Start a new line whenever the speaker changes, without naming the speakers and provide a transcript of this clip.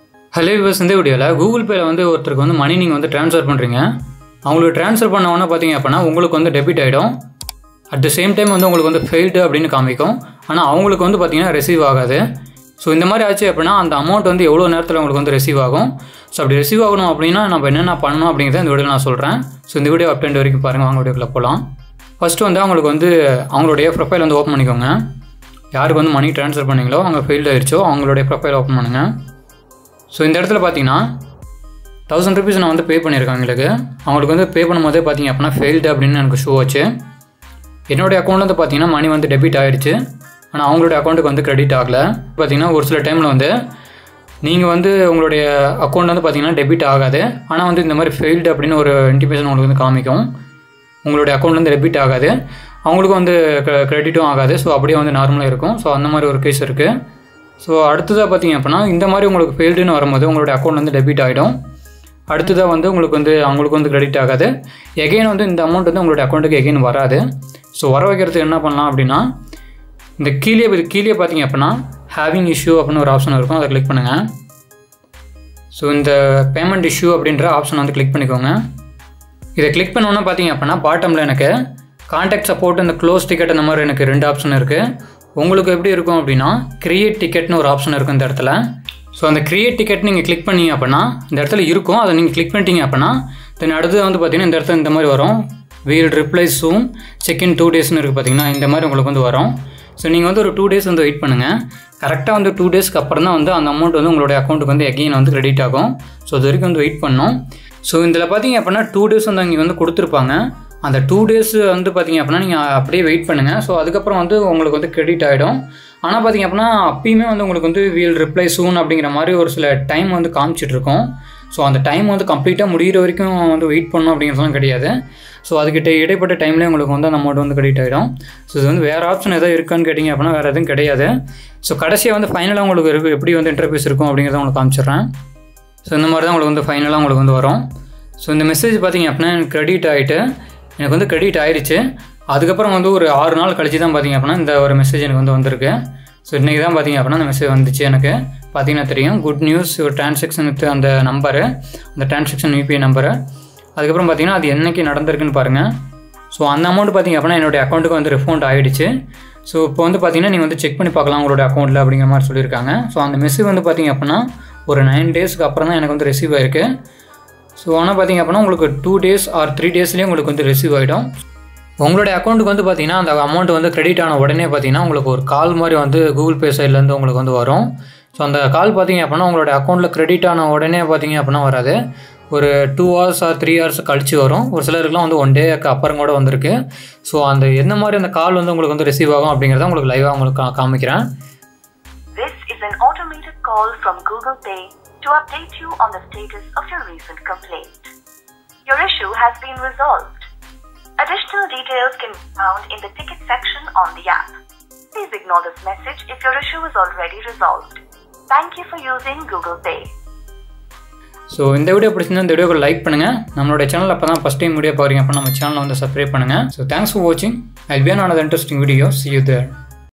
Hello விவஸ் இந்த வீடியோவில் Google பேயில் வந்து ஒருத்தருக்கு வந்து மணி நீங்கள் வந்து ட்ரான்ஸ்ஃபர் பண்ணுறீங்க அவங்களுக்கு ட்ரான்ஸ்ஃபர் பண்ண உடனே பார்த்தீங்க அப்படின்னா உங்களுக்கு வந்து டெபிட் ஆகிடும் அட் த சேம் டைம் வந்து உங்களுக்கு வந்து ஃபெயில்டு அப்படின்னு காமிக்கும் ஆனால் அவங்களுக்கு வந்து பார்த்தீங்கன்னா ரிசீவ் ஆகாது ஸோ இந்த மாதிரி ஆச்சு அப்படின்னா அந்த அமௌண்ட் வந்து எவ்வளோ நேரத்தில் உங்களுக்கு வந்து ரிசீவ் ஆகும் ஸோ அப்படி ரிசீவ் ஆகணும் அப்படின்னா நம்ம என்னென்ன பண்ணணும் அப்படிங்கிறத இந்த வீடியோ நான் சொல்கிறேன் ஸோ இந்த வீடியோ அப்டெண்ட் வரைக்கும் பாருங்கள் வாங்க வீடியோக்குள்ளே போகலாம் ஃபஸ்ட்டு வந்து அவங்களுக்கு வந்து அவங்களுடைய ப்ரொஃபைல் வந்து ஓப்பன் பண்ணிக்கோங்க யாருக்கு வந்து மணி ட்ரான்ஸ்ஃபர் பண்ணீங்களோ அவங்க ஃபெயில்டு ஆயிடுச்சோ அவங்களுடைய ப்ரொஃபைல் ஓப்பன் பண்ணுங்கள் ஸோ இந்த இடத்துல பார்த்தீங்கன்னா தௌசண்ட் ருபீஸ் நான் வந்து பே பண்ணியிருக்கேன் எங்களுக்கு அவங்களுக்கு வந்து பே பண்ணும்போதே பார்த்தீங்க அப்படின்னா ஃபெயில்டு அப்படின்னு எனக்கு ஷோ ஆச்சு என்னுடைய அக்கௌண்ட் வந்து பார்த்தீங்கன்னா மணி வந்து டெபிட் ஆகிடுச்சு ஆனால் அவங்களுடைய அக்கௌண்ட்டுக்கு வந்து கிரெடிட் ஆகலை பார்த்தீங்கன்னா ஒரு சில டைமில் வந்து நீங்கள் வந்து உங்களுடைய அக்கௌண்ட் வந்து பார்த்தீங்கன்னா டெபிட் ஆகாது ஆனால் வந்து இந்த மாதிரி ஃபெயில்டு அப்படின்னு ஒரு இன்டிமேஷன் உங்களுக்கு வந்து காமிக்கும் உங்களுடைய அக்கௌண்ட் வந்து டெபிட் ஆகாது அவங்களுக்கும் வந்து கிரெடிட்டும் ஆகாது ஸோ அப்படியே வந்து நார்மலாக இருக்கும் ஸோ அந்த மாதிரி ஒரு கேஸ் இருக்குது ஸோ அடுத்ததாக பார்த்தீங்க அப்படின்னா இந்த மாதிரி உங்களுக்கு ஃபெயில்டுன்னு வரும்போது உங்களுடைய அக்கௌண்ட் வந்து டெபிட் ஆகிடும் அடுத்ததாக வந்து உங்களுக்கு வந்து அவங்களுக்கு வந்து கிரெடிட் ஆகாது எகெயின் வந்து இந்த அமௌண்ட் வந்து உங்களுடைய அக்கௌண்ட்டுக்கு எகெயின் வராது ஸோ வர வைக்கிறதுக்கு என்ன பண்ணலாம் அப்படின்னா இந்த கீழே கீழே பார்த்தீங்க அப்படின்னா ஹேவிங் இஷ்யூ அப்படின்னு ஒரு ஆப்ஷன் இருக்கும் அதை கிளிக் பண்ணுங்கள் ஸோ இந்த பேமெண்ட் இஷ்யூ அப்படின்ற ஆப்ஷன் வந்து கிளிக் பண்ணிக்கோங்க இதை கிளிக் பண்ணோன்னே பார்த்தீங்க அப்படின்னா பாட்டமில் எனக்கு கான்டாக்ட் சப்போர்ட் இந்த க்ளோஸ் டிக்கெட் அந்த மாதிரி எனக்கு ரெண்டு ஆப்ஷன் இருக்குது உங்களுக்கு எப்படி இருக்கும் அப்படின்னா கிரியேட் டிக்கெட்னு ஒரு ஆப்ஷன் இருக்கும் இந்த இடத்துல ஸோ அந்த கிரியேட் டிக்கெட் நீங்கள் கிளிக் பண்ணீங்க அப்படின்னா இந்த இடத்துல இருக்கும் அதை நீங்கள் கிளிக் பண்ணிட்டீங்க அப்படின்னா தென் அடுத்து வந்து பார்த்தீங்கன்னா இந்த இடத்துல இந்த மாதிரி வரும் we'll reply soon check in two டேஸ்னு இருக்குது பார்த்தீங்கன்னா இந்த மாதிரி உங்களுக்கு வந்து வரும் ஸோ நீங்கள் வந்து ஒரு டூ டேஸ் வந்து வெயிட் பண்ணுங்கள் கரெக்டாக வந்து டூ டேஸ்க்கு அப்புறம் தான் வந்து அந்த அமௌண்ட் வந்து உங்களுடைய அக்கௌண்ட்டுக்கு வந்து எகெயின் வந்து கிரெடிட் ஆகும் ஸோ அது வரைக்கும் வந்து வெயிட் பண்ணோம் ஸோ இதில் பார்த்தீங்க அப்படின்னா டூ டேஸ் வந்து அங்கே வந்து கொடுத்துருப்பாங்க அந்த டூ டேஸ் வந்து பார்த்தீங்க அப்படின்னா நீங்கள் அப்படியே வெயிட் பண்ணுங்கள் ஸோ அதுக்கப்புறம் வந்து உங்களுக்கு வந்து கிரெடிட் ஆகிடும் ஆனால் பார்த்தீங்க அப்படின்னா அப்பயுமே வந்து உங்களுக்கு வந்து வீல் ரிப்ளை சூன் அப்படிங்கிற மாதிரி ஒரு சில டைம் வந்து காமிச்சிட்ருக்கோம் ஸோ அந்த டைம் வந்து கம்ப்ளீட்டாக முடிகிற வரைக்கும் வந்து வெயிட் பண்ணணும் அப்படிங்கிறதுலாம் கிடையாது ஸோ அதுக்கிட்ட இடைப்பட்ட டைம்லேயே உங்களுக்கு வந்து அந்த அமௌண்ட் வந்து கிரெடிட் ஆகிடும் ஸோ இது வந்து வேறு ஆப்ஷன் எதாவது இருக்கான்னு கேட்டிங்க அப்படின்னா வேறு எதுவும் கிடையாது ஸோ கடைசியாக வந்து ஃபைனலாக உங்களுக்கு இருக்கு எப்படி வந்து இன்டர்ஃபேஸ் இருக்கும் அப்படிங்கிறத உங்களுக்கு காமிச்சிடுறேன் ஸோ இந்த மாதிரி தான் உங்களுக்கு வந்து ஃபைனலாக உங்களுக்கு வந்து வரும் ஸோ இந்த மெசேஜ் பார்த்தீங்க அப்படின்னா எனக்கு கிரெடிட் ஆகிட்டு எனக்கு வந்து கிரெடிட் ஆயிடுச்சு அதுக்கப்புறம் வந்து ஒரு ஆறு நாள் கழிச்சு தான் பார்த்தீங்க அப்படின்னா இந்த ஒரு மெசேஜ் எனக்கு வந்து வந்திருக்கு ஸோ இன்றைக்கி தான் பார்த்தீங்க அப்படின்னா அந்த மெசேஜ் வந்துச்சு எனக்கு பார்த்தீங்கன்னா தெரியும் குட் நியூஸ் ஒரு டிரான்சாக்ஷன் வித் அந்த நம்பரு அந்த டிரான்சாக்ஷன் யூபிஐ நம்பரு அதுக்கப்புறம் பார்த்தீங்கன்னா அது என்னைக்கு நடந்திருக்குன்னு பாருங்கள் ஸோ அந்த அமௌண்ட் பார்த்தீங்க அப்படின்னா என்னுடைய அக்கௌண்ட்டுக்கு வந்து ரிஃபண்ட் ஆகிடுச்சு ஸோ இப்போ வந்து பார்த்தீங்கன்னா நீங்கள் வந்து செக் பண்ணி பார்க்கலாம் உங்களோட அக்கௌண்ட்டில் அப்படிங்கிற மாதிரி சொல்லியிருக்காங்க ஸோ அந்த மெசேஜ் வந்து பார்த்தீங்க அப்படின்னா ஒரு நைன் டேஸ்க்கு அப்புறம் தான் எனக்கு வந்து ரிசீவ் ஆயிருக்கு ஸோ ஆனால் பார்த்தீங்க அப்படின்னா உங்களுக்கு டூ டேஸ் ஆர் த்ரீ டேஸ்லேயே உங்களுக்கு வந்து ரிசீவ் ஆகிடும் உங்களுடைய அக்கௌண்ட்டுக்கு வந்து பார்த்தீங்கன்னா அந்த அமௌண்ட் வந்து கிரெடிட் ஆன உடனே பார்த்தீங்கன்னா உங்களுக்கு ஒரு கால் மாதிரி வந்து கூகுள் பே சைட்லேருந்து உங்களுக்கு வந்து வரும் ஸோ அந்த கால் பார்த்தீங்க அப்படின்னா உங்களோட அக்கௌண்ட்டில் கிரெடிட் ஆன உடனே பார்த்தீங்க அப்படின்னா வராது ஒரு two hours or three hours கழிச்சு வரும் ஒரு சிலருக்குலாம் வந்து ஒன் டேக்கு அப்புறம் கூட வந்திருக்கு ஸோ அந்த எந்த மாதிரி அந்த கால் வந்து உங்களுக்கு வந்து ரிசீவ் ஆகும் அப்படிங்கிறத உங்களுக்கு லைவாக உங்களுக்கு கா- காமிக்கிறேன்
This is an automated call from Google Pay to update you on the status of your recent complaint. Your issue has been resolved. Additional details can be found in the ticket section on the app. Please ignore this message if your issue is already resolved. Thank you for using Google Pay.
So இந்த video பிடிச்சிருந்தா இந்த வீடியோக்கு like பண்ணுங்கள் நம்மளோட channel அப்போ தான் first time video பாருங்க அப்போ நம்ம சேனலை வந்து சப்ஸ்கிரைப் பண்ணுங்கள் ஸோ தேங்க்ஸ் ஃபார் வாட்சிங் I be on another interesting video see you there